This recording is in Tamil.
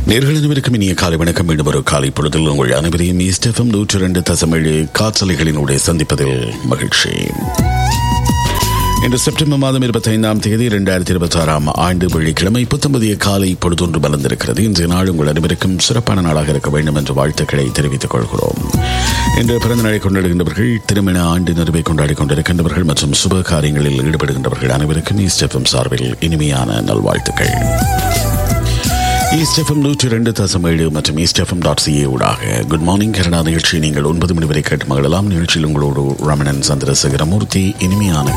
நேர்கள் அனைவருக்கும் இனிய காலை வணக்கம் மீண்டும் ஒரு காலை பொழுதில் உங்கள் அனைவரையும் ஈஸ்டெஃபம் நூற்றி ரெண்டு தசமேழு காற்றலைகளினுடைய சந்திப்பதில் மகிழ்ச்சி இன்று செப்டம்பர் மாதம் இருபத்தி ஐந்தாம் தேதி இரண்டாயிரத்தி இருபத்தி ஆறாம் ஆண்டு வெள்ளிக்கிழமை புத்தம்பதிய காலை பொழுதொன்று மலர்ந்திருக்கிறது இன்றைய நாள் உங்கள் அனைவருக்கும் சிறப்பான நாளாக இருக்க வேண்டும் என்ற வாழ்த்துக்களை தெரிவித்துக் கொள்கிறோம் இன்று பிறந்த நாளை கொண்டாடுகின்றவர்கள் திருமண ஆண்டு நிறைவை கொண்டாடி கொண்டிருக்கின்றவர்கள் மற்றும் சுப காரியங்களில் ஈடுபடுகின்றவர்கள் அனைவருக்கும் ஈஸ்டெஃபம் சார்பில் இனிமையான நல்வாழ்த்துக்கள் ஈஸ்டெஃபம் நூற்றி ரெண்டு தசம் ஏழு மற்றும் ஈஸ்டெஃபம் டாட் சிஏ ஊடாக குட் மார்னிங் கனடா நிகழ்ச்சி நீங்கள் ஒன்பது மணி வரை கேட்டு மகளலாம் நிகழ்ச்சியில் உங்களோடு ரமணன் சந்திரசேகரமூர்த்தி இனிமையான